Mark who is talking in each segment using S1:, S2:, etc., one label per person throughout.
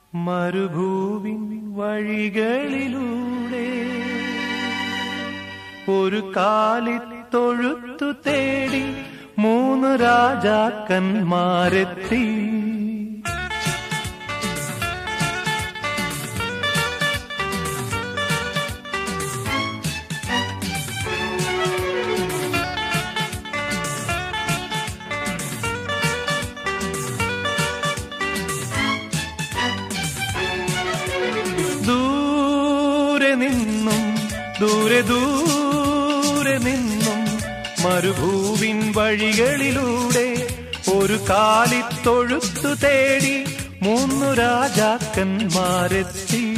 S1: മരുഭൂവിൻ വഴികളിലൂടെ ഒരു കാലിത്തൊഴുത്തു തേടി മൂന്ന് രാജാക്കന്മാരെത്തി ദൂരെ നിന്നും ദൂരെ ദൂരെ നിന്നും മരുഭൂവിൻ വഴികളിലൂടെ ഒരു കാലിത്തൊഴുത്തു തേടി മൂന്നു രാജാക്കന്മാരെത്തി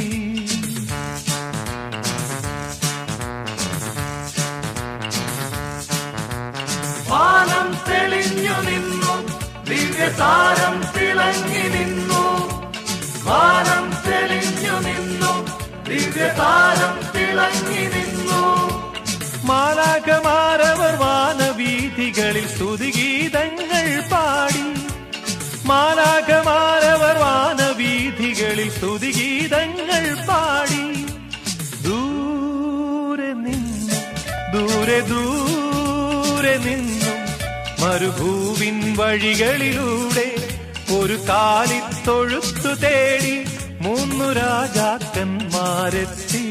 S2: വാനം തെളിഞ്ഞു നിന്നു ദിവ്യതാരം തിളങ്ങി നിന്നു വാനം തെളിഞ്ഞു നിന്നു ദിവ്യതാരം തിളങ്ങി നിന്നു
S1: മാലാകമാരവർ വാനവീഥികളിൽ സ്തുതിഗീതങ്ങൾ പാടി മാലാകമാരവർ വാനവീഥികളിൽ സ്തുതിഗീതങ്ങൾ പാടി ദൂരെ നിന്നും ദൂരെ ദൂരെ നിന്നും മരുഭൂവിൻ വഴികളിലൂടെ ഒരു കാലിത്തൊഴുത്തു തേടി മൂന്നു രാജാക്കന്മാരെത്തി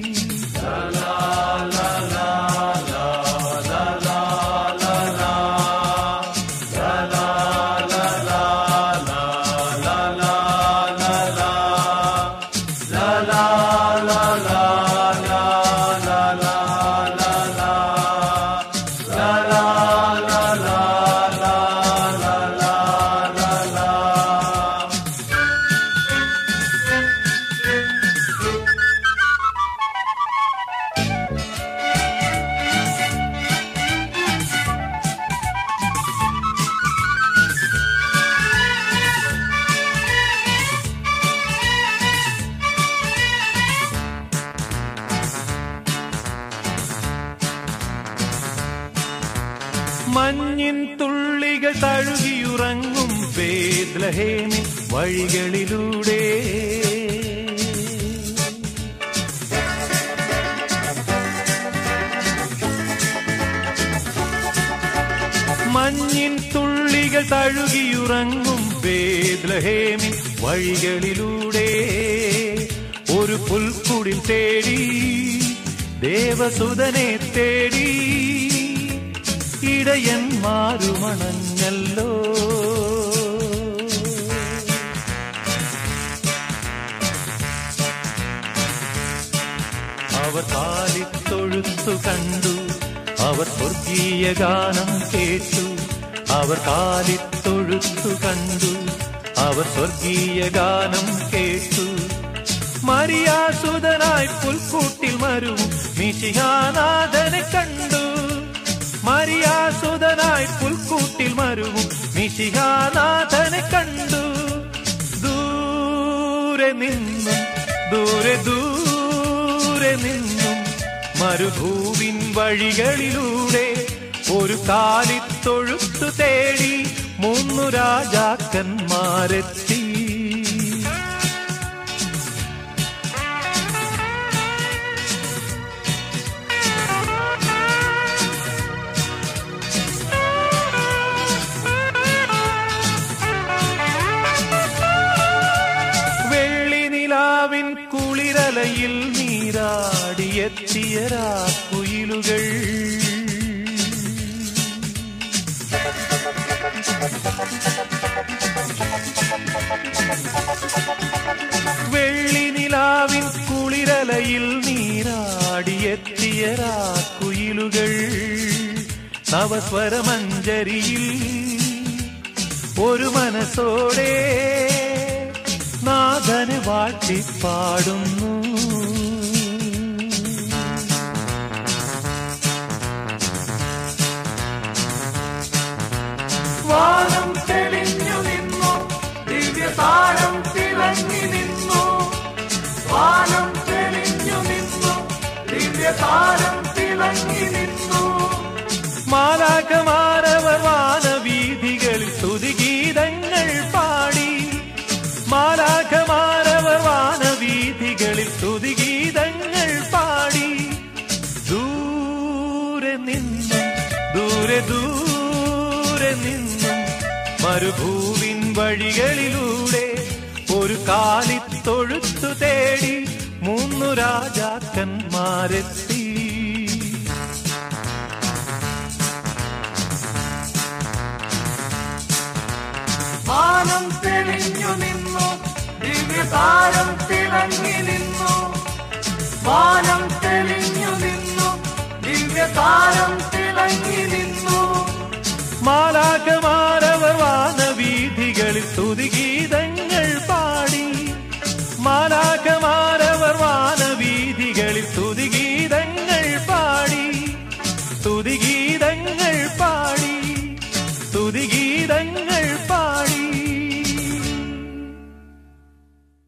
S1: മഞ്ഞിൻ തുള്ളികൾ തഴുകിയുറങ്ങും വേദ്ലഹേമിൻ വഴികളിലൂടെ മഞ്ഞിൻ തുള്ളികൾ തഴുകിയുറങ്ങും വേദ്ലഹേമിൻ വഴികളിലൂടെ ഒരു പുൽക്കുടിൽ തേടി ദേവസുതനെ തേടി ഇടയന്മാരുമണഞ്ഞല്ലോ അവർ കാലിത്തൊഴുത്തു കണ്ടു അവർ സ്വർഗീയ ഗാനം കേട്ടു അവർ കാലിത്തൊഴുത്തു കണ്ടു അവർ സ്വർഗീയ ഗാനം കേട്ടു മരിയാസുതനായി പുൽക്കൂട്ടിൽ മരും മിശിഹാനാഥനെ കണ്ടു മരിയാസുതനായി പുൽക്കൂട്ടിൽ മരുവും മിശിഹാനാഥനെ കണ്ടു ദൂരെ നിന്നും ദൂരെ ദൂരെ നിന്നും മരുഭൂവിൻ വഴികളിലൂടെ ഒരു കാലിത്തൊഴുത്തു തേടി മൂന്നു രാജാക്കന്മാരെത്തി വെള്ളി നിലാവിൻ കുളിരലയിൽ നീരാടിയെത്തിയ രാക്കുയിലുകൾ വെള്ളി നിലാവിൻ കുളിരലയിൽ നീരാടിയെത്തിയ രാക്കുയിലുകൾ നവസ്വരമഞ്ജരിയിൽ ഒരു മനസ്സോടെ നാഥന് വാട്ടിപ്പാടുന്നു
S2: വാനം തെളിഞ്ഞു നിന്നു ദിവ്യതാരം തിളങ്ങി നിന്നു വാനം തെളിഞ്ഞു നിന്നു ദിവ്യതാരം തിളങ്ങി നിന്നു
S1: മാലാകമാരവർ വാനവീഥികളിൽ സ്തുതിഗീതങ്ങൾ പാടി മാലാകമാരവർ വാനവീഥികളിൽ സ്തുതിഗീതങ്ങൾ പാടി ദൂരെ നിന്നും ദൂരെ ദൂരെ നിന്നും മരുഭൂവിൻ വഴികളിലൂടെ ഒരു കാലിത്തൊഴുത്തു തേടി മൂന്നു രാജാക്കന്മാരെത്തി
S2: വാനം തെളിഞ്ഞു നിന്നു ദിവ്യതാരം തിളങ്ങി നിന്നു വാനം തെളിഞ്ഞു നിന്നു ദിവ്യതാരം തിളങ്ങി നിന്നു
S1: മാലാകമാരവർ വാനവീഥികളിൽ സ്തുതിഗീതങ്ങൾ പാടി മാലാകമാരവർ വാനവീഥികളിൽ സ്തുതിഗീതങ്ങൾ പാടി സ്തുതിഗീതങ്ങൾ പാടി സ്തുതിഗീതങ്ങൾ